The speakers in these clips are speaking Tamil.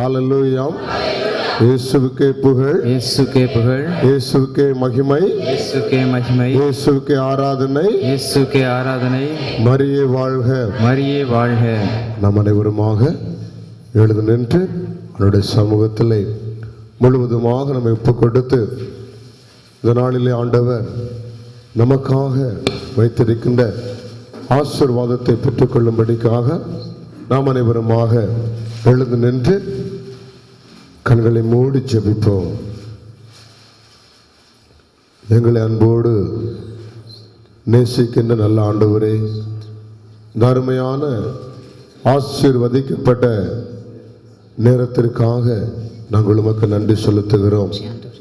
ஹalleluya இயேசுவுக்கே புகழ் இயேசுக்கே புகழ் இயேசுவுக்கே மகிமை இயேசுக்கே மகிமை இயேசுவுக்கே ஆராதனை இயேசுக்கே ஆராதனை மரியே வாழ்க மரியே வாழ்க நாம் அனைவருமாக எழுந்து நின்று அவருடைய சமூகத்திலே முழுவதுமாக நம்மை ஒப்பு கொடுத்து இந்த நாளிலே ஆண்டவர் நமக்காக வைத்திருக்கின்ற ஆசீர்வாதத்தை பெற்றுக்கொள்ளும்படிக்காக நாம் அனைவருமாக எழுந்து நின்று கண்களை மூடி ஜெபிப்போம் எங்களை அன்போடு நேசிக்கின்ற நல்ல ஆண்டவரே இந்த அருமையான ஆசீர்வதிக்கப்பட்ட நேரத்திற்காக நாங்கள் உமக்கு நன்றி செலுத்துகிறோம்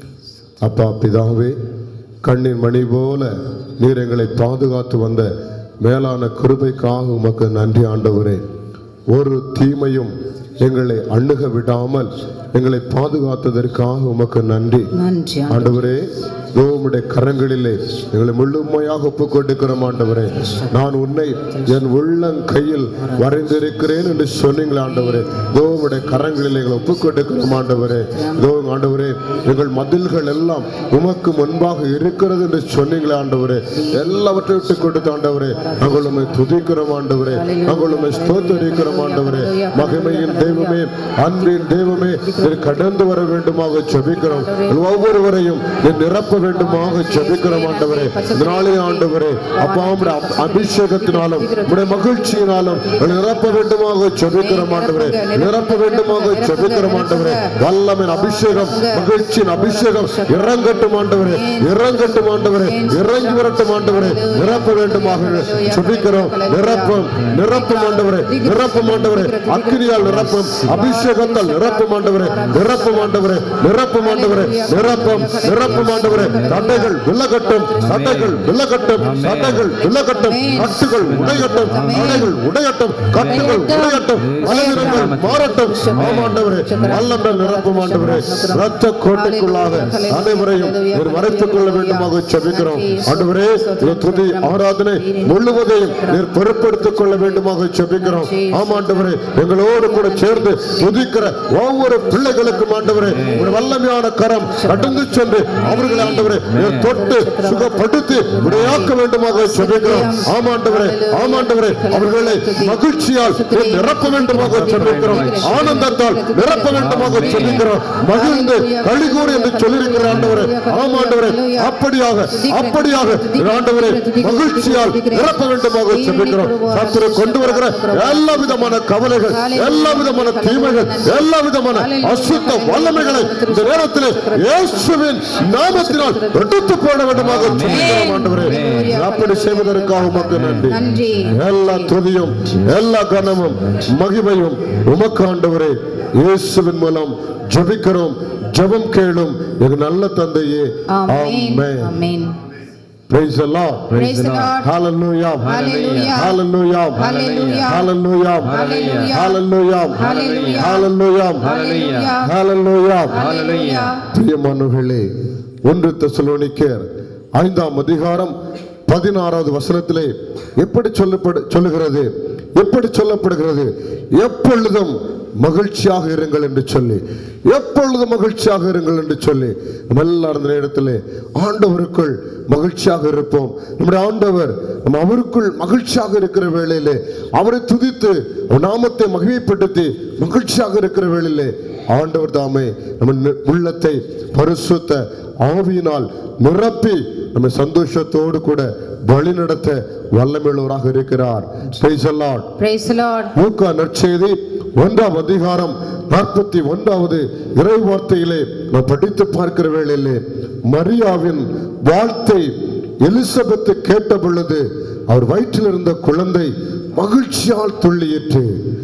அப்பா பிதாவே கண்ணின் மணி போல நீர் எங்களை பாதுகாத்து வந்த மேலான கிருபைக்காக உமக்கு நன்றி ஆண்டவரே ஒரு தீமையும் எங்களை அணுக விடாமல் எங்களை பாதுகாத்ததற்காக உமக்கு நன்றி நன்றி ஆண்டவரே இதோ உம்முடைய கரங்களிலே எங்களை முழுமையாக ஒப்புக் கொடுக்கிறோம் ஆண்டவரே நான் உன்னை என் உள்ளங்கையில் வரைந்திருக்கிறேன் என்று சொன்னீங்களே ஆண்டவரே இதோ உம்முடைய கரங்களிலே எங்களை ஒப்புக் கொடுக்கிறோம் ஆண்டவரே இதோ ஆண்டவரே எங்கள் மதில்கள் எல்லாம் உமக்கு முன்பாக இருக்கிறது என்று சொன்னீங்களே ஆண்டவரே எல்லாவற்றையும் விட்டு கொடுத்து ஆண்டவரே நாங்கள் உண்மை துதிக்கிறோம் ஆண்டவரே நாங்கள் உண்மை ஸ்தோத்தரிக்கிறோம் ஆண்டவரே மகிமையின் தெய்வமே அன்பின் தெய்வமே நீர் கடந்து வர வேண்டுமாக ஜெபிக்கிறோம் ஒவ்வொருவரையும் நீர் நிரப்ப வேண்டுமாக ஜெபிக்கிறோம் ஆண்டவரே இதனாலே ஆண்டவரே அப்பா உம்முடைய அப- அபிஷேகத்தினாலும் உம்முடைய மகிழ்ச்சியினாலும் எங்களை நிரப்ப வேண்டுமாக ஜெபிக்கிறோம் ஆண்டவரே நிரப்ப வேண்டுமாக ஜெபிக்கிறோம் ஆண்டவரே வல்லமின் அபிஷேகம் மகிழ்ச்சியின் அபிஷேகம் இறங்கட்டும் ஆண்டவரே இறங்கட்டும் ஆண்டவரே இறங்கி வரட்டும் ஆண்டவரே நிரப்ப வேண்டுமாக ஜெபிக்கிறோம் நிரப்பும் நிரப்பும் ஆண்டவரே நிரப்பும் ஆண்டவரே அக்கினியால் நிரப்பும் அபிஷேகத்தால் நிரப்பும் ஆண்டவரே நிரப்பும் ஆண்டவரே நிரப்பும் ஆண்டவரே நிரப்பும் நிரப்பும் ஆண்டவரே தடைகள் விலகட்டும் தடைகள் விலகட்டும் தடைகள் விலகட்டும் கட்டுகள் உடையட்டும் தடைகள் உடையட்டும் கட்டுகள் உடையட்டும் பலவீனங்கள் மாறட்டும் ஆமாண்டவரே வல்லங்கள் நிரப்பும் ஆண்டவரே ரத்த கோட்டைக்குள்ளாக அனைவரையும் நீர் மறைத்துக் கொள்ள வேண்டுமாக செபிக்கிறோம் ஆண்டவரே இந்த துதி ஆராதனை முழுவதையும் நீர் பொறுப்பெடுத்துக் கொள்ள வேண்டுமாக செபிக்கிறோம் ஆமாண்டவரே எங்களோடு கூட சேர்ந்து துதிக்கிற ஒவ்வொரு பிள்ளைகளுக்கும் ஆண்டவரே ஒரு வல்லமையான கரம் கடந்து சென்று அவர்களை ஆண்டவரே நீர் தொட்டு சுகப்படுத்தி விடையாக்க வேண்டுமாக செபிக்கிறோம் ஆமாண்டவரே ஆமாண்டவரே அவர்களை மகிழ்ச்சியால் நீர் நிரப்ப வேண்டுமாக செபிக்கிறோம் ஆனந்தத்தால் நிரப்ப வேண்டுமாக செபிக்கிறோம் மகிழ்ந்து கழிகூறு என்று சொல்லியிருக்கிற ஆண்டவரே ஆமாண்டவரே அப்படியாக அப்படியாக ஆண்டவரே மகிழ்ச்சியால் நிரப்ப வேண்டுமாக செபிக்கிறோம் சத்துரு கொண்டு வருகிற எல்லா விதமான கவலைகள் எல்லா விதமான தீமைகள் எல்லா விதமான அசுத்த வல்லமைகளை இந்த நேரத்தில் இயேசுவின் நாமத்தினால் எடுத்து போட வேண்டுமாக செபிக்கிறோம் ஆண்டவரே அப்படி செய்வதற்காக உமக்கு நன்றி நன்றி எல்லா துதியும் எல்லா கனமும் மகிமையும் உமக்கு ஆண்டவரே இயேசுவின் மூலம் ஜெபிக்கிறோம் ஜெபம் கேளும் எங்க நல்ல தந்தையே ஆமென் ஆமென் ஆமென் praise the lord Praise the Lord. hallelujah Hallelujah. hallelujah Hallelujah. hallelujah Hallelujah. hallelujah Hallelujah. hallelujah Hallelujah. hallelujah Hallelujah. பிரியமானவர்களே ஒன்று தெசலோனிக்கேர் ஐந்தாம் அதிகாரம் பதினாறாவது வசனத்திலே எப்படி சொல்லப்படு சொல்லுகிறது எப்படி சொல்லப்படுகிறது எப்பொழுதும் மகிழ்ச்சியாக இருங்கள் என்று சொல்லி எப்பொழுதும் மகிழ்ச்சியாக இருங்கள் என்று சொல்லி நம்ம எல்லாரும் இந்த இடத்திலே ஆண்டவருக்குள் மகிழ்ச்சியாக இருப்போம் நம்முடைய ஆண்டவர் நம்ம அவருக்குள் மகிழ்ச்சியாக இருக்கிற வேளையிலே அவரை துதித்து அவர் நாமத்தை மகிமைப்படுத்தி மகிழ்ச்சியாக இருக்கிற வேளையிலே ஆண்டவர் தாமே நம்ம நி- உள்ளத்தை பரிசுத்த ஆவியினால் நிரப்பி நம்ம சந்தோஷத்தோடு கூட வழி நடத்த வல்லமையுள்ளவராக இருக்கிறார் Praise the Lord. Praise the Lord. லூக்கா நற்செய்தி ஒன்றாம் அதிகாரம் நாற்பத்தி ஒன்றாவது இறை வார்த்தையிலே நாம் படித்து பார்க்கிற வேளையிலே மரியாவின் வாழ்த்தை எலிசபெத்து கேட்ட பொழுது அவர் வயிற்றில் இருந்த குழந்தை மகிழ்ச்சியால் துள்ளியிற்று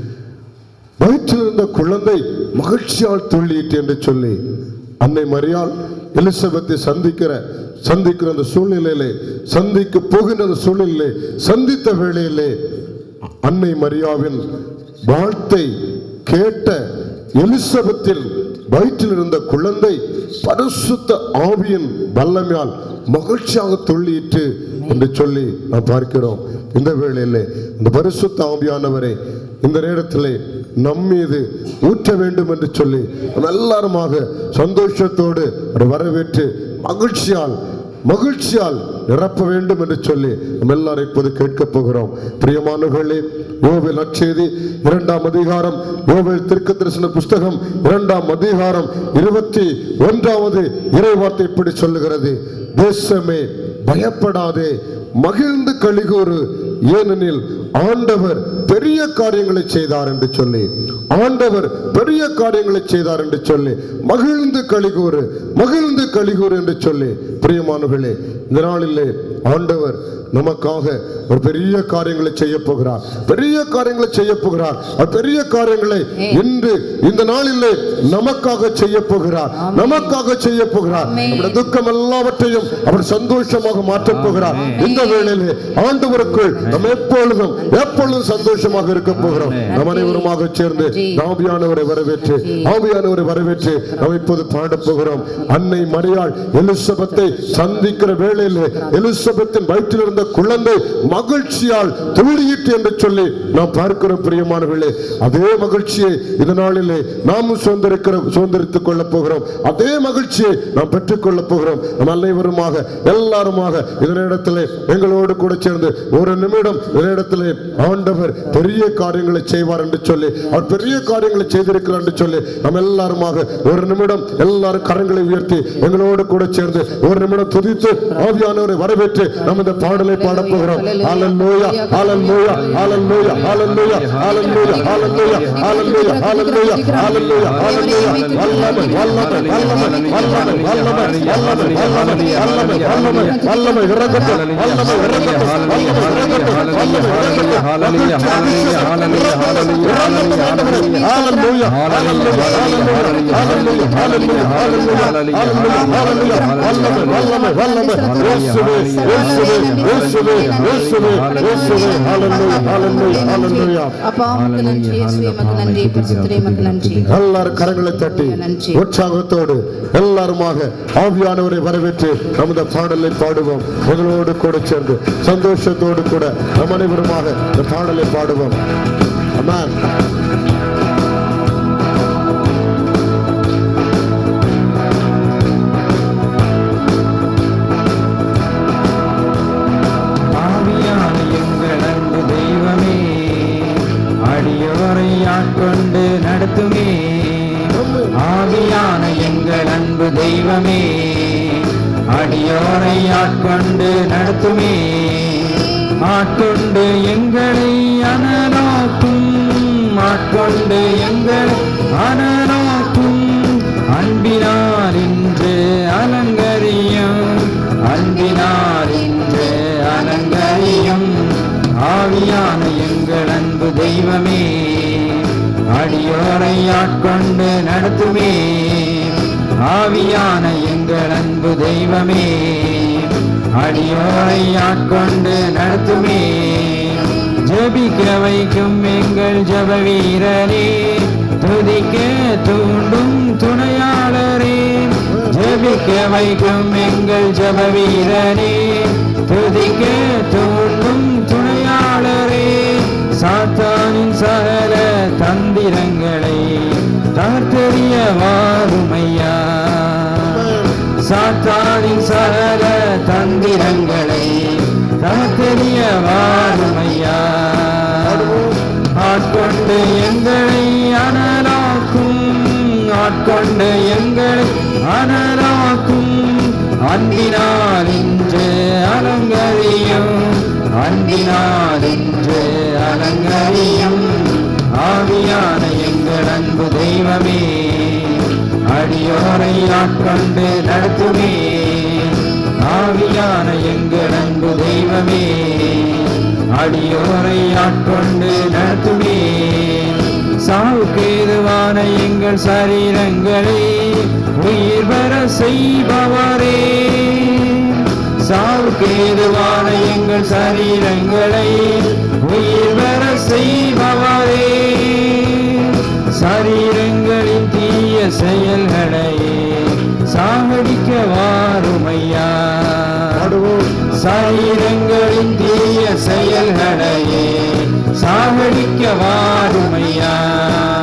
வயிற்றில் இருந்த குழந்தை மகிழ்ச்சியால் துள்ளியிற்று என்று சொல்லி அன்னை மரியாள் எலிசபெத்தை சந்திக்கிற சந்திக்கிற அந்த சூழ்நிலையிலே சந்திக்க போகின்ற அந்த சூழ்நிலையிலே சந்தித்த வேளையிலே அன்னை மரியாவின் வாழ்த்தை கேட்ட எலிசபெத்தில் வயிற்றில் இருந்த குழந்தை பரிசுத்த ஆவியின் வல்லமையால் மகிழ்ச்சியாக துள்ளியிற்று என்று சொல்லி நாம் பார்க்கிறோம் இந்த வேளையிலே இந்த பரிசுத்த ஆவியானவரை இந்த நேரத்திலே நம் மீது ஊற்ற வேண்டும் என்று சொல்லி நம்ம எல்லாருமாக சந்தோஷத்தோடு அவரை வரவேற்று மகிழ்ச்சியால் மகிழ்ச்சியால் நிரப்ப வேண்டும் என்று சொல்லி நம்ம எல்லாரும் இப்போது கேட்கப் போகிறோம் பிரியமானவர்களே யோவேல் நற்செய்தி இரண்டாம் அதிகாரம் யோவேல் திருக்க தரிசன புஸ்தகம் இரண்டாம் அதிகாரம் இருபத்தி ஒன்றாவது இறைவார்த்தை இப்படி சொல்லுகிறது தேசமே பயப்படாதே மகிழ்ந்து கழிகூறு ஏனெனில் ஆண்டவர் பெரிய காரியங்களை செய்தார் என்று சொல்லி ஆண்டவர் பெரிய காரியங்களை செய்தார் என்று சொல்லி மகிழ்ந்து கழிகூறு மகிழ்ந்து கழிகூறு என்று சொல்லி பிரியமானவர்களே இந்த நாளிலே ஆண்டவர் நமக்காக ஒரு பெரிய காரியங்களை செய்ய போகிறார் பெரிய காரியங்களை செய்ய போகிறார் அவர் பெரிய காரியங்களை இன்று இந்த நாளிலே நமக்காக செய்ய போகிறார் நமக்காக செய்ய போகிறார் நம்முடைய துக்கம் எல்லாவற்றையும் அவர் சந்தோஷமாக மாற்றப் போகிறார் இந்த வேளையிலே ஆண்டவருக்குள் நம்ம எப்பொழுதும் எப்பொழுதும் சந்தோஷமாக இருக்க போகிறோம் நம் அனைவருமாக சேர்ந்து ஆவியானவரை வரவேற்று ஆவியானவரை வரவேற்று நாம் இப்போது பாடப் போகிறோம் அன்னை மரியாள் எலிசபெத்தை சந்திக்கிற வேளையிலே எலிசபெத்தின் வயிற்றில் இருந்த குழந்தை மகிழ்ச்சியால் துள்ளியிட்டு என்று சொல்லி நாம் பார்க்கிறோம் பிரியமானவர்களே அதே மகிழ்ச்சியை இந்த நாளிலே நாமும் சுதந்திரிக்கிற சுதந்திரித்துக் கொள்ளப் போகிறோம் அதே மகிழ்ச்சியை நாம் பெற்றுக் கொள்ளப் போகிறோம் நம் அனைவருமாக எல்லாருமாக இதனிடத்திலே எங்களோடு கூட சேர்ந்து ஒரு நிமிடம் இதனிடத்திலே ஆண்டவர் பெரிய காரியங்களை செய்வார் என்று சொல்லி அவர் பெரிய காரியங்களை செய்திருக்கிறார் என்று சொல்லி நம்ம எல்லாருமாக ஒரு நிமிடம் எல்லாரும் கரங்களை உயர்த்தி எங்களோடு கூட சேர்ந்து ஒரு நிமிடம் துதித்து ஆவியானவரை வரவேற்று நாம் இந்த பாடலை பாடப் போகிறோம் ஹalleluya ஹalleluya ஹalleluya ஹalleluya ஹalleluya ஹalleluya ஹalleluya ஹalleluya ஹalleluya ஹalleluya வல்லமை வல்லமை வல்லமை வல்லமை வல்லமை வல்லமை வல்லமை வல்லமை வல்லமை வல்லமை இறங்கட்டும் வல்லமை இறங்கட்டும் வல்லமை இறங்கட்டும் வல்லமை இறங்கட்டும் ஹalleluya ஹalleluya ஹalleluya ஹalleluya ஹalleluya ஹalleluya ஹalleluya ஹalleluya ஹalleluya ஹalleluya வல்லமை வல்லமை வல்லமை இயேசுவே இயேசுவே இயேசுவே இயேசுவே இயேசுவே ஹalleluya ஹalleluya ஹalleluya அப்பா உமக்கு நன்றி இயேசுவே உமக்கு நன்றி பரிசுத்தரே உமக்கு நன்றி எல்லாரும் கரங்களை தட்டி நன்றி. உற்சாகத்தோடு எல்லாருமாக ஆவியானவரை வரவேற்று நமது பாடலை பாடுவோம் எங்களோடு கூட சேர்ந்து சந்தோஷத்தோடு கூட நம் அனைவருமாக இந்த பாடலை பாடுவோம் Amen. ஆவியான எங்கள் அன்பு தெய்வமே அடியோரை ஆட்கொண்டு நடத்துமே ஆவியான எங்கள் அன்பு தெய்வமே அடியோரை ஆட்கொண்டு நடத்துமே ஆட்கொண்டு எங்களை அனநோக்கும் ஆட்கொண்டு எங்களை அனநோக்கும் அன்பினால் இன்று அலங்கரியும் அன்பினால் இன்று அலங்கரியும் ஆவியான எங்கள் அன்பு தெய்வமே அடியோரை ஆட்கொண்டு நடத்துமே ஆவியான எங்கள் அன்பு தெய்வமே அடியோரை ஆட்கொண்டு நடத்துமே ஜெபிக்க வைக்கும் எங்கள் ஜப வீரரே துதிக்க தூண்டும் துணையாளரே ஜெபிக்க வைக்கும் எங்கள் ஜப வீரரே துதிக்க தூண்டும் துணையாளரே சாத்தானின் சகல தந்திரங்களை தகர்த்தெறிய வாருமையா சாத்தானின் சகல தந்திரங்களை தகர்த்தெறிய வாருமையா ஆட்கொண்டு எங்களை அனலாக்கும் ஆட்கொண்டு எங்களை அனலாக்கும் அன்பினால் இன்று அலங்கரியும் அன்பினால் இன்று அலங்கரியும் ஆவியான எங்கள் அன்பு தெய்வமே அடியோரை ஆட்கொண்டு நடத்துமே ஆவியான எங்கள் அன்பு தெய்வமே அடியோரை ஆட்கொண்டு நடத்துமே சாவுக்கேதுவான எங்கள் சரீரங்களை உயிர் பெற செய்பவரே சாவுக்கேதுவான எங்கள் சரீரங்களை உயிர் பெற செய்பவரே சரீரங்களின் தீய செயல்களை சாகடிக்க வாருமையா பாடுவோம் சரீரங்களின் தீய செயல்களையே சாகடிக்க வாருமையா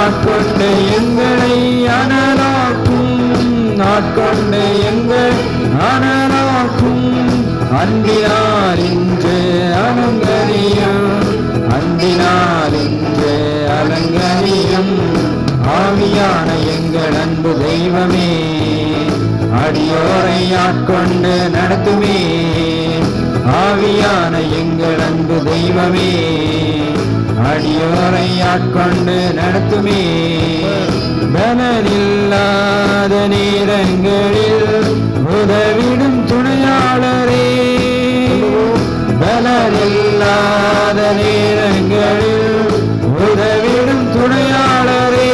ஆட்கொண்டு எங்களை அனலாக்கும் ஆட்கொண்டு எங்கள் அனலாக்கும் அன்பினால் இன்று அலங்கரியம் அன்பினால் இன்று அலங்கரியம் ஆவியான எங்கள் அன்பு தெய்வமே அடியோரை ஆட்கொண்டு நடத்துமே ஆவியான எங்கள் அன்பு தெய்வமே அடியோரை ஆட்கொண்டு நடத்துமே பலனில்லாத நேரங்களில் உதவிடும் துணையாளரே பலனில்லாத நேரங்களில் உதவிடும் துணையாளரே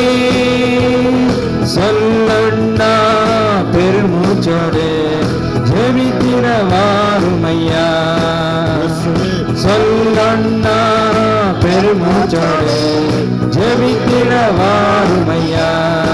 சொல்லண்ணா பெருமூச்சோடு ஜெபித்திட வாருமையா சொல்லண்ணா பெருமூச்சோடு ஜெபித்திட வாருமையா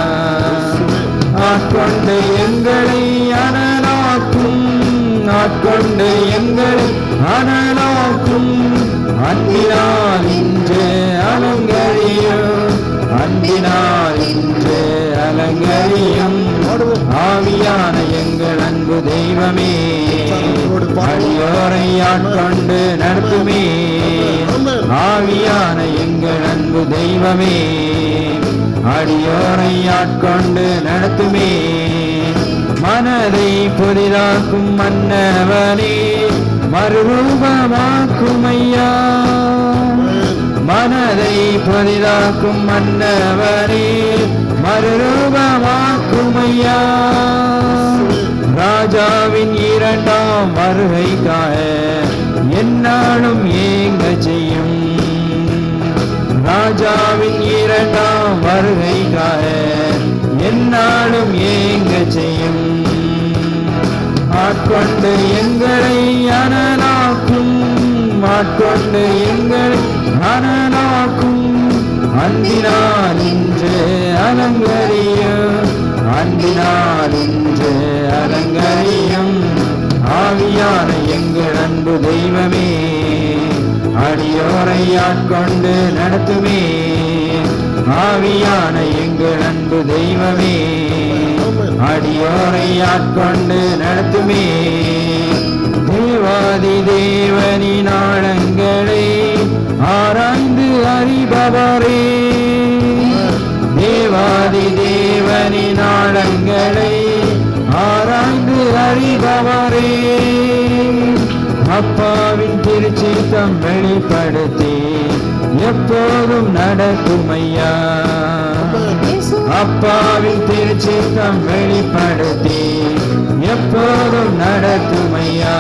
ஆட்கொண்டு எங்களை அனலாக்கும் ஆட்கொண்டு எங்களை அனலாக்கும் அன்பினால் இன்று அலங்கரியும் அன்பினால் இன்று அலங்கரியும் ஆவியான எங்கள் அன்பு தெய்வமே அடியோரை ஆட்கொண்டு நடத்துமே ஆவியான எங்கள் அன்பு தெய்வமே அடியோரை ஆட்கொண்டு நடத்துமே மனதை புதிதாக்கும் மன்னவனே மறுரூபமாக்கும் ஐயா மனதை புதிதாக்கும் மன்னவனே மறுரூபமாக்கும் ஐயா ராஜாவின் இரண்டாம் வருகைக்காக என்னாலும் ஏங்க செய்யும் ராஜாவின் இரண்டாம் வருகைக்காக என்னாலும் ஏங்க செய்யும் ஆட்கொண்டு எங்களை அனலாக்கும் ஆட்கொண்டு எங்களை அனலாக்கும் அன்பினால் இன்று அலங்கரியும் அன்பினால் இன்று அலங்கரியும் ஆவியான எங்கள் அன்பு தெய்வமே அடியோரை ஆட்கொண்டு நடத்துமே ஆவியான எங்கள் அன்பு தெய்வமே அடியோரை ஆட்கொண்டு நடத்துமே தேவாதி தேவனின் ஆழங்களை ஆராய்ந்து அறிபவரே தேவாதி தேவனின் ஆழங்களை ஆராய்ந்து அறிபவரே அப்பாவின் திருச்சித்தம் வெளிப்படுத்தி எப்போதும் நடக்கும் ஐயா அப்பாவின் திருச்சித்தம் வெளிப்படுத்தி எப்போதும் நடக்கும் ஐயா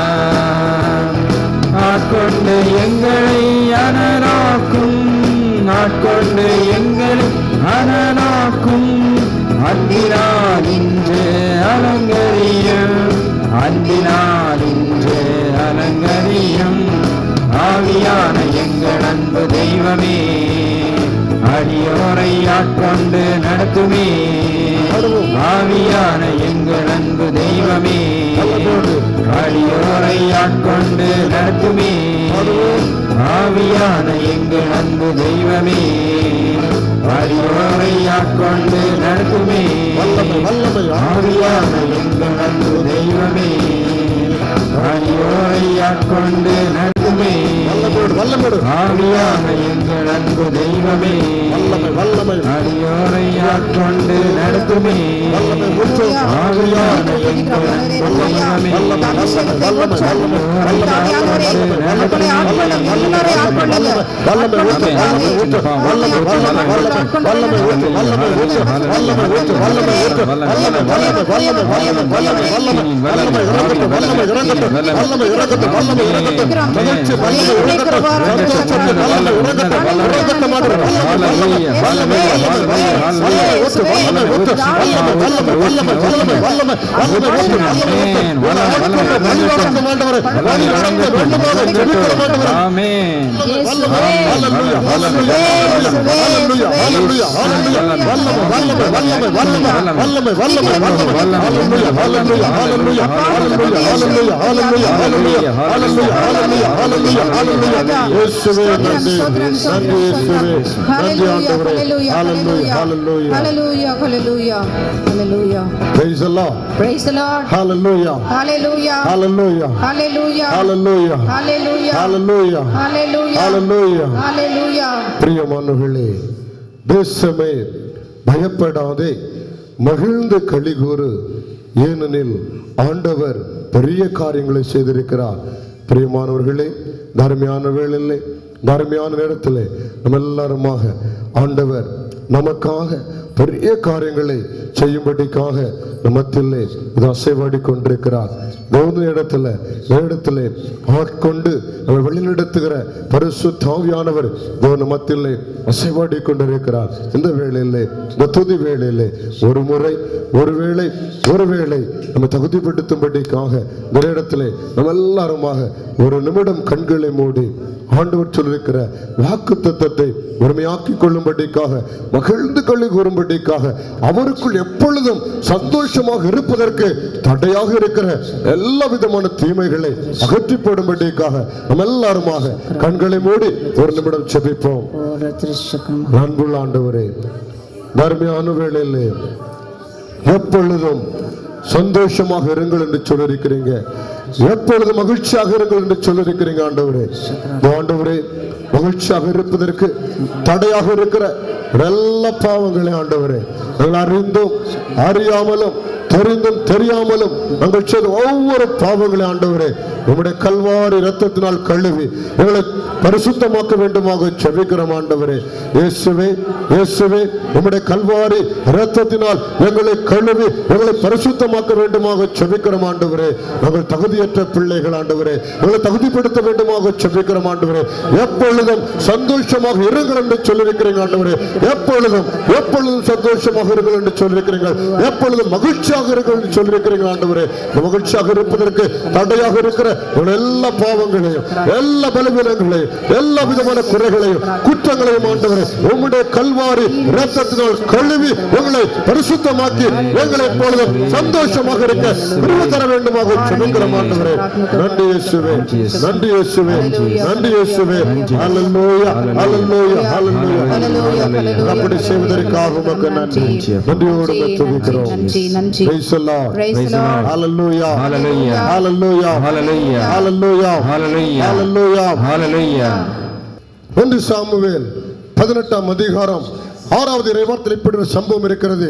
ஆட்கொண்டு எங்களை அனலாக்கும் ஆட்கொண்டு எங்களை அனலாக்கும் அன்பினால் இன்று அலங்கரியும் அன்பினால் இன்று அலங்கரியும் ஆவியான எங்கள் அன்பு தெய்வமே அடியோரை ஆட்கொண்டு நடத்துமே ஆவியான எங்கள் அன்பு தெய்வமே அடியோரை ஆட்கொண்டு நடத்துமே ஆவியான எங்கள் அன்பு தெய்வமே அடியோரை ஆட்கொண்டு நடத்துமே ஆவியான எங்கள் அன்பு தெய்வமே அடியோரை ஆட்கொண்டு நடத்துமே ஆவியான எங்கள் அன்பு தெய்வமே அடியோரை ஆட்கொண்டு நடத்துமே ஆவியான எங்கள் அன்பு தெய்வமே ஆமென் இயேசுவே நன்றி ஸ்தோத்திரம், நன்றி இயேசுவே நன்றி ஆண்டவரே Hallelujah, hallelujah hallelujah, hallelujah hallelujah, hallelujah, hallelujah. praise the lord Praise the Lord. hallelujah Hallelujah. hallelujah Hallelujah. hallelujah Hallelujah. hallelujah Hallelujah. hallelujah Hallelujah. பிரியமானவர்களே தேசமே பயப்படாதே மகிழ்ந்து கலிகூறு ஏனெனில் ஆண்டவர் பெரிய காரியங்களை செய்திருக்கிறார் பிரியமானவர்களே தர்மையான வேளையிலே தர்மையான நேரத்திலே நம்ம எல்லாருமாக ஆண்டவர் நமக்காக பெரிய காரியங்களை செய்யும்படிக்காக நமத்திலே இது அசைவாடி கொண்டிருக்கிறார் போது இடத்துல இடத்துல ஆட்கொண்டு நம்ம வழிநடத்துகிற பரிசு தாவியானவர் தேவன் மத்தியிலே அசைவாடி கொண்டிருக்கிறார் இந்த வேளையிலே இந்த துதி வேளையிலே ஒரு முறை ஒரு வேளை ஒரு வேளை நம்ம தகுதிப்படுத்தும்படிக்காக இந்த இடத்திலே நம்ம எல்லாருமாக ஒரு நிமிடம் கண்களை மூடி ஆண்டவர் சொல்லிருக்கிற வாக்கு தத்தத்தை உரிமையாக்கி கொள்ளும்படிக்காக மகிழ்ந்து கொள்ளி கூறும்படிக்காக அவருக்குள் எப்பொழுதும் சந்தோஷமாக இருப்பதற்கு தடையாக இருக்கிற எல்லா விதமான தீமைகளை அகற்றி போடும்படிக்காக நம்ம எல்லாருமாக கண்களை மூடி ஒரு நிமிடம் செபிப்போம் அன்புள்ள ஆண்டவரே தர்மையான வேளையிலே எப்பொழுதும் சந்தோஷமாக இருங்கள் என்று சொல்லியிருக்கிறீங்க எப்பொழுதும் மகிழ்ச்சியாக இருங்கள் என்று சொல்லியிருக்கிறீங்க ஆண்டவரே இந்த ஆண்டவரே மகிழ்ச்சியாக இருப்பதற்கு தடையாக இருக்கிற எல்லா பாவங்களையும் ஆண்டவரே நாங்கள் அறிந்தும் அறியாமலும் தெரிந்தும் தெரியாமலும் நாங்கள் செய்த ஒவ்வொரு பாவங்களையும் ஆண்டவரே உம்முடைய கல்வாரி ரத்தத்தினால் கழுவி எங்களை பரிசுத்தமாக்க வேண்டுமாக செபிக்கிறோம் ஆண்டவரே இயேசுவே இயேசுவே உம்முடைய கல்வாரி ரத்தத்தினால் எங்களை கழுவி எங்களை பரிசுத்தமாக்க வேண்டுமாக செபிக்கிறோம் ஆண்டவரே நாங்கள் தகுதியற்ற பிள்ளைகள் ஆண்டவரே எங்களை தகுதிப்படுத்த வேண்டுமாக செபிக்கிறோம் ஆண்டவரே எப்பொழுதும் சந்தோஷமாக இருங்கள் என்று சொல்லியிருக்கிறீங்க ஆண்டவரே எப்பொழுதும் எப்பொழுதும் சந்தோஷமாக இருங்கள் என்று சொல்லியிருக்கிறீர்கள் எப்பொழுதும் மகிழ்ச்சியாக இருங்கள் என்று சொல்லியிருக்கிறீங்க ஆண்டவரே இந்த மகிழ்ச்சியாக இருப்பதற்கு தடையாக இருக்கிற உங்கள் எல்லா பாவங்களையும் எல்லா பலவீனங்களையும் எல்லா விதமான குறைகளையும் குற்றங்களையும் ஆண்டவரே உம்முடைய கல்வாரி ரத்தத்தினால் கழுவி எங்களை பரிசுத்தமாக்கி எங்களை எப்பொழுதும் சந்தோஷமாக இருக்க விரும்ப தர வேண்டுமாக செபிக்கிறோம் ஆண்டவரே நன்றி இயேசுவே நன்றி இயேசுவே நன்றி இயேசுவே ஹalleluya ஹalleluya ஹalleluya Hallelujah, hallelujah. அப்படி செய்வதற்காக உமக்கு நன்றி நன்றியோடு நன்றி, துதிக்கிறோம் நன்றி, நன்றி. Praise the Lord. Praise the Lord. Hallelujah. Hallelujah. Hallelujah. Hallelujah. Hallelujah. Hallelujah. Hallelujah. Hallelujah. ஒன்று சாமுவேல் பதினெட்டாம் அதிகாரம் ஆறாவது இறைவார்த்தில் இப்படி ஒரு சம்பவம் இருக்கிறது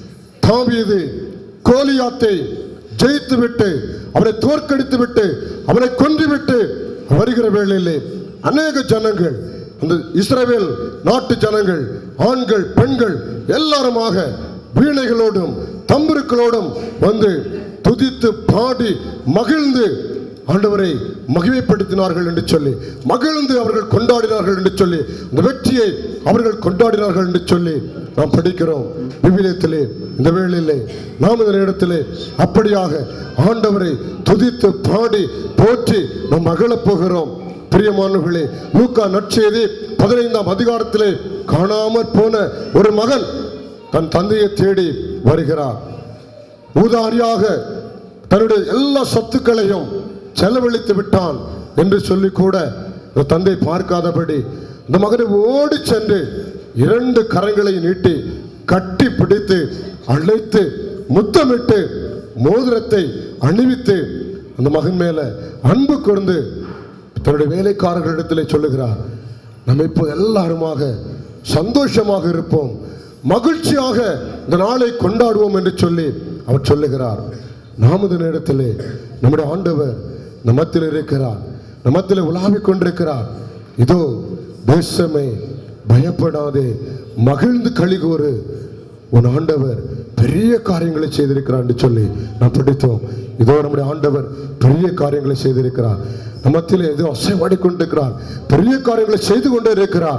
தாவீது கோலியாத்தை ஜெயித்து விட்டு அவனை தோற்கடித்து விட்டு அவனை கொன்று விட்டு வருகிற வேளையிலே அநேக ஜனங்கள் அந்த இஸ்ரவேல் நாட்டு ஜனங்கள் ஆண்கள் பெண்கள் எல்லாருமாக வீணைகளோடும் தம்புருக்களோடும் வந்து துதித்து பாடி மகிழ்ந்து ஆண்டவரை மகிமைப்படுத்தினார்கள் என்று சொல்லி மகிழ்ந்து அவர்கள் கொண்டாடினார்கள் என்று சொல்லி இந்த வெற்றியை அவர்கள் கொண்டாடினார்கள் என்று சொல்லி நாம் படிக்கிறோம் விவிலியத்திலே இந்த வேளையிலே நாம் இந்த நேரத்திலே அப்படியாக ஆண்டவரை துதித்து பாடி போற்றி நாம் மகிழப் போகிறோம் பிரியமானவர்களே லூக்கா நற்செய்தி பதினைந்தாம் அதிகாரத்திலே காணாமற் போன ஒரு மகன் தன் தந்தையை தேடி வருகிறார் ஊதாரியாக தன்னுடைய எல்லா சொத்துக்களையும் செலவழித்து விட்டான் என்று சொல்லி கூட இந்த தந்தை பார்க்காதபடி இந்த மகனை ஓடி சென்று இரண்டு கரங்களை நீட்டி கட்டி பிடித்து அழைத்து முத்தமிட்டு மோதிரத்தை அணிவித்து அந்த மகன் மேல அன்பு கொண்டு தன்னுடைய வேலைக்காரர்களிடத்திலே சொல்லுகிறார் நம்ம இப்போ எல்லாருமாக சந்தோஷமாக இருப்போம் மகிழ்ச்சியாக இந்த நாளை கொண்டாடுவோம் என்று சொல்லி அவர் சொல்லுகிறார் நாமது நேரத்திலே நம்முடைய ஆண்டவர் நமத்தில் இருக்கிறார் நமத்தில் உலாவிக் கொண்டிருக்கிறார் இதோ தேசமே பயப்படாதே மகிழ்ந்து கழிகூறு உன் ஆண்டவர் பெரிய காரியங்களை செய்திருக்கிறார் என்று சொல்லி நாம் படித்தோம் இதோ நம்முடைய ஆண்டவர் பெரிய காரியங்களை செய்திருக்கிறார் நம்மத்தில் ஏதோ அசைவாடி கொண்டிருக்கிறார் பெரிய காரியங்களை செய்து கொண்டே இருக்கிறார்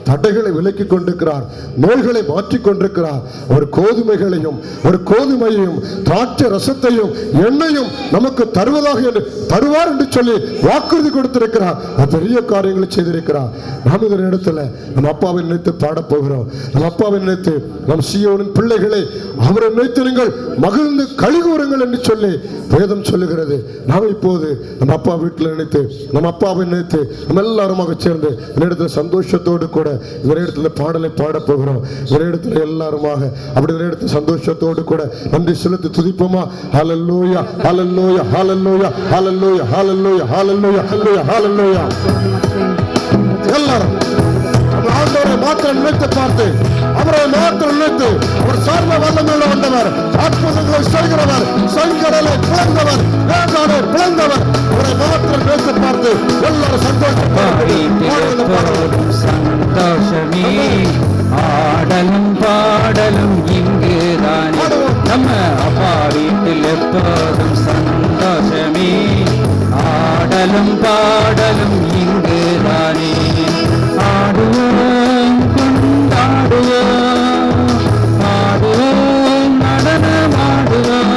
தடைகளை விலக்கி கொண்டிருக்கிறார் நோய்களை மாற்றிக் கொண்டிருக்கிறார் ஒரு கோதுமைகளையும் ஒரு கோதுமையையும் திராட்சை ரசத்தையும் எண்ணெயும் நமக்கு தருவதாக என்று தருவார் என்று சொல்லி வாக்குறுதி கொடுத்திருக்கிறார் அவர் பெரிய காரியங்களை செய்திருக்கிறார் நாம் இந்த இடத்துல நம் அப்பாவை நினைத்து பாடப் போகிறோம் நம் அப்பாவை நினைத்து நம் சியோனின் பிள்ளைகளை அவரை நினைத்து நீங்கள் மகிழ்ந்து களி கூறுங்கள் என்று சொல்லி வேதம் சொல்லுகிறது நாம் இப்போது நம்ம அப்பா வீட்டில் நினைத்து நம்ம அப்பாவை நினைத்து நம்ம எல்லாருமாக சேர்ந்து இந்த இடத்துல சந்தோஷத்தோடு கூட இந்த இடத்துல பாடலை பாடப் போகிறோம் இந்த இடத்துல எல்லாருமாக அப்படி இந்த இடத்துல சந்தோஷத்தோடு கூட நன்றி செலுத்தி துதிப்போமா ஹalleluya ஹalleluya ஹalleluya ஹalleluya ஹalleluya ஹalleluya ஹalleluya ஹalleluya எல்லாரும் நம்ம ஆண்டவரை மாத்திரம் நினைத்து பார்த்து அவரை மாத்திரம் நினைத்து அவர் சார்ந்த வல்லமையுள்ள வந்தவர் அற்புதங்களை செய்கிறவர் செங்கடலை பிளந்தவர் வேண்டாடை பிளந்தவர் அவரை மாத்திரம் நினைத்து பார்த்து எல்லாரும் சந்தோஷப்பட்டு பாடித்திருப்போம் சந்தோஷமே ஆடலும் பாடலும் இங்குதானே நம்ம அப்பா வீட்டில் எப்போதும் சந்தோஷமே ஆடலும் பாடலும் இங்குதானே ஆடுவோம் கொண்டாடுவோம் ஆடுவோம் நடனமாடுவோம்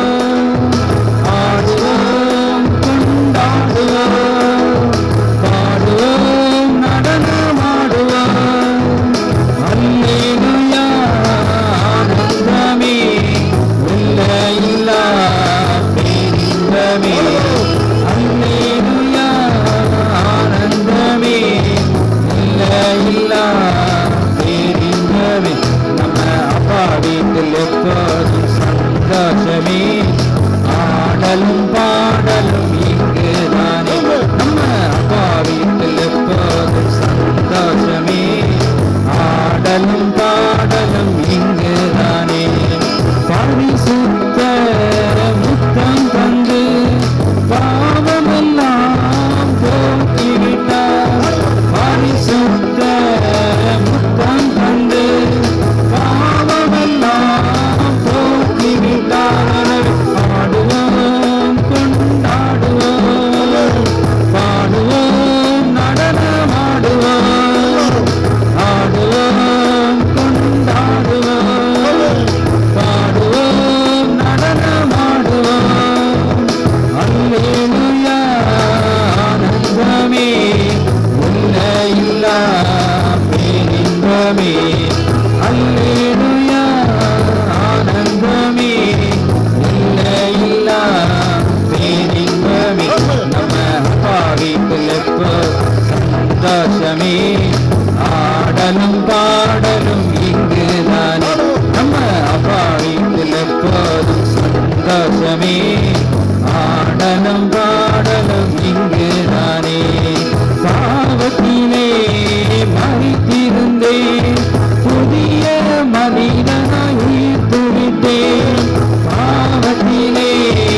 ஆடுவோம் கொண்டாடுவோம் பாடுவோம் நடனமாடுவோம் அல்லேலூயா ஆனந்தமே இல்லையில்லா பேரின்பமே அல்லேலூயா ஆனந்தமே இல்லையில்லா பேரின்பமே நம்ம அப்பா வீட்டில் எப்போதும் சந்தோஷமே ஆடலும் பாடலும் இங்குதானே நம்ம அப்பா வீட்டில் எப்போதும் சந்தோஷமே ஆடலும் பாடலும் இங்குதானே பரிசுத்த முத்தம் தந்து பாவமெல்லாம் போக்கிவிட்டார் பரிசுத்த முத்தம் தந்து பாவமெல்லாம் போக்கிவிட்டார் ஆடுவோம் கொண்டாடுவோம் பாடுவோம் நடனமாடுவோம் ஆடுவோம் கொண்டாடுவோம் பாடுவோம் நடனமாடுவோம் அல்லேலூயா ஆனந்தமே இல்லையில்லா பேரின்பமே அல்லேலூயா ஆனந்தமே இல்லையில்லா பேரின்பமே நம்ம அப்பா வீட்டில் எப்போ சந்தோஷமே ஆடலும் பாடலும் இங்குதானே நம்ம அப்பா வீட்டில் எப்போதும் சந்தோஷமே ஆடலும் பாடலும் இங்குதானே பாவத்திலே மறித்திருந்தேன் புதிய மனிதனாய் உயிர் துடித்தேன் பாவத்திலே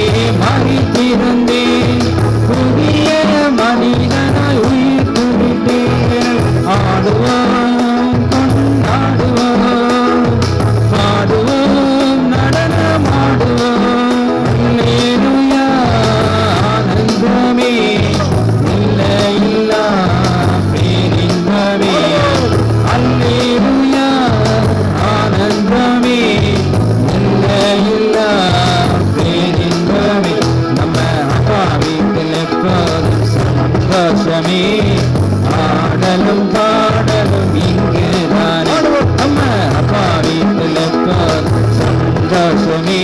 மறித்திருந்தேன் புதிய மனிதனாய் உயிர் துடித்தேன் ஆடுவோம் கொண்டாடுவோம் பாடுவோம் நடனமாடுவோம் அல்லேலூயா ஆனந்தமே இல்லையில்லா பேரின்பமே அல்லேலூயா ஆனந்தமே இல்லையில்லா பேரின்பமே நம்ம அப்பா வீட்டில் எப்போதும் சந்தோஷமே ஆடலும் பாடலும் இங்குதானே நம்ம அப்பா வீட்டில் எப்போதும் சந்தோஷமே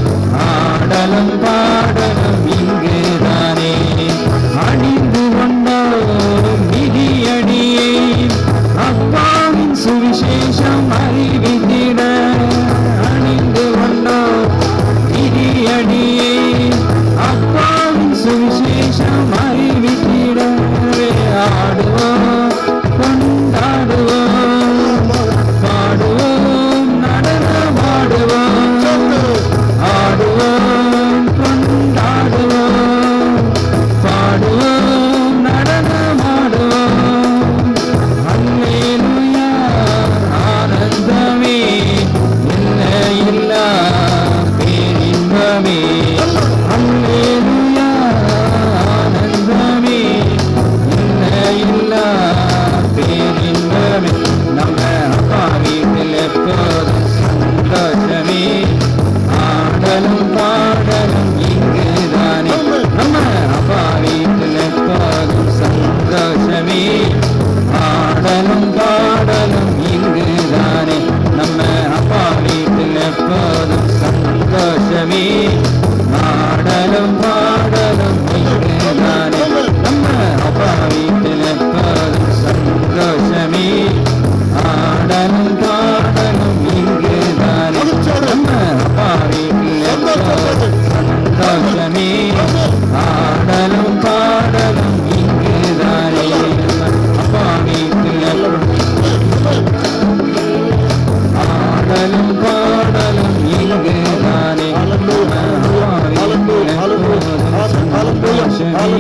ஆடலும் பாடலும் இங்குதானே அணிந்து கொண்டோம் மிதியடியே அப்பாவின் சுவிசேஷம் அறிவித்திட அணிந்து கொண்டோம் மிதியடியே அப்பாவின் சுவிசேஷம் அறிவித்திடவே ஆடுவோம் கொண்டாடுவோம் பாடுவோம் நடனமாடுவோம் ஆடுவோம் கொண்டாடுவோம் பாடுவோம் நடனமாடுவோம் அல்லேலூயா ஆனந்தமே இல்லையில்லா பேரின்பமே அல்லேலூயா ஆனந்தமே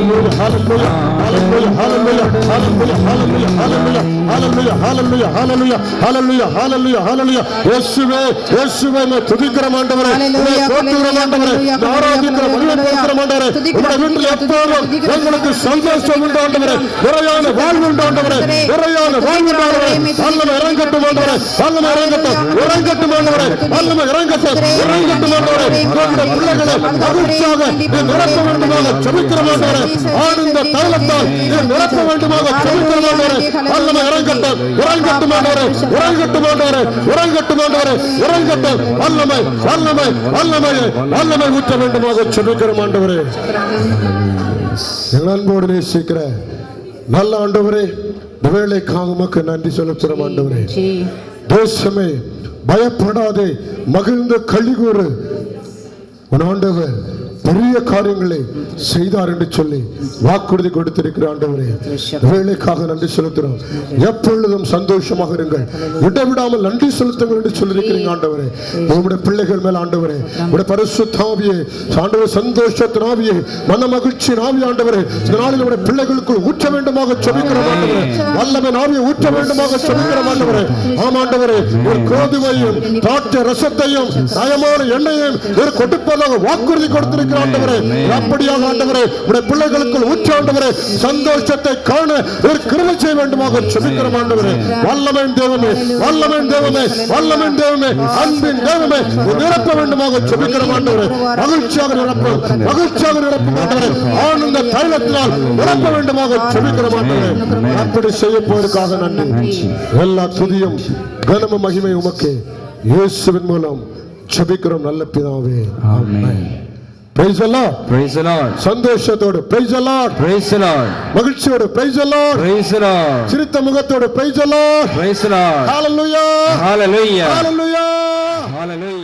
Hallelujah, hallelujah, hallelujah, hallelujah, hallelujah, hallelujah, hallelujah, hallelujah, hallelujah, hallelujah, hallelujah, hallelujah, hallelujah. இயேசுவே, இயேசுவே, உம்மை துதிக்கிறோம் ஆண்டவரே. Hallelujah, உம்மை போற்றுகிறோம் ஆண்டவரே. hallelujah, உம்மை ஆராதிக்கிறோம், hallelujah, மகிமைப்படுத்துகிறோம் ஆண்டவரே. துதிக்கிறோம், உம்முடைய வீட்டில் துதிக்கிறோம், எப்போதும் துதிக்கிறோம், எங்களுக்கு சந்தோஷம் உண்டு ஆண்டவரே. நிறையான வாழ்வு உண்டு ஆண்டவரே. நிறையான வாழ்வு உண்டு ஆண்டவரே. வல்லமை இறங்கட்டும் ஆண்டவரே. வல்லமை இறங்கட்டும். இறங்கட்டும் ஆண்டவரே. வல்லமை இறங்கட்டும். இறங்கட்டும் ஆண்டவரே. உம்முடைய பிள்ளைகளை மகிழ்ச்சியாக நீ நிரப்ப வேண்டுமாக ஜெபிக்கிறோம் ஆண்டவரே. ஆனந்த தைலத்தால் நீ நிரப்ப வேண்டுமாக ஜெபிக்கிறோம் ஆண்டவரே. வல்லமை இறங்கட்டும். இறங்கட்டும் ஆண்டவரே. இறங்கட்டும் ஆண்டவரே. இறங்கட்டும் ஆண்டவரே. இறங்கட்டும். வல்லமை வல்லமை வல்லமை வல்லமை ஊற்ற வேண்டுமாக ஜெபிக்கிறோம் ஆண்டவரே எங்கள் அன்போடு நேசிக்கிற நல்ல ஆண்டவரே இந்த வேலைக்காக உமக்கு நன்றி செலுத்துகிறோம் ஆண்டவரே ஜி தேசமே பயப்படாதே மகிழ்ந்து கழிகூறு உன் ஆண்டவர் பெரிய காரியங்களை செய்தார் என்று சொல்லி வாக்குறுதி கொடுத்திருக்கிற ஆண்டவரே இந்த வேலைக்காக நன்றி செலுத்துகிறோம் எப்பொழுதும் சந்தோஷமாக இருங்கள் இடைவிடாமல் நன்றி செலுத்துங்கள் என்று சொல்லியிருக்கிறீங்க ஆண்டவரே உங்களுடைய பிள்ளைகள் மேல் ஆண்டவரே உடைய பரிசு தாவியே ஆண்டவர் சந்தோஷத்தின் ஆவியே மன மகிழ்ச்சி ஆவி ஆண்டவரே இந்த நாளில் உடைய பிள்ளைகளுக்குள் ஊற்ற வேண்டுமாக சொல்லிக்கிறோம் ஆண்டவரே வல்லமை ஆவியை ஊற்ற வேண்டுமாக சொல்லிக்கிறோம் ஆண்டவரே ஆமாண்டவரே ஒரு கோதுமையும் திராட்சை ரசத்தையும் நயமான எண்ணெயையும் ஒரு கொடுப்பதாக வாக்குறுதி கொடுத்திருக்கிற ஆண்டவரே அப்படியாக ஆண்டவரே உடைய பிள்ளைகளுக்குள் ஊற்ற ஆண்டவரே சந்தோஷத்தை காண ஒரு கிருமை செய்ய வேண்டுமாக சொல்லிக்கிறோம் ஆண்டவரே வல்லமையின் தேவமே வல்லமையின் தேவமே வல்லமையின் தேவமே அன்பின் தேவமே நிரப்ப வேண்டுமாக சொல்லிக்கிறோம் ஆண்டவரே மகிழ்ச்சியாக நிரப்பும் மகிழ்ச்சியாக நிரப்பும் ஆண்டவரே ஆனந்த தைலத்தினால் நிரப்ப வேண்டுமாக சொல்லிக்கிறோம் ஆண்டவரே அப்படி செய்ய போவதற்காக நன்றி எல்லா துதியும் கனம மகிமை உமக்கு இயேசுவின் மூலம் ஜெபிக்கிறோம் நல்ல பிதாவே Amen. பிரைஸ் எல்லாம் Praise the Lord. சந்தோஷத்தோடு பிரைஸ் எல்லாம் Praise the Lord. மகிழ்ச்சியோடு பிரைஸ் எல்லாம் Praise the Lord. சிரித்த முகத்தோடு பிரைஸ் எல்லாம் Praise the Lord. Hallelujah Hallelujah. Hallelujah Hallelujah.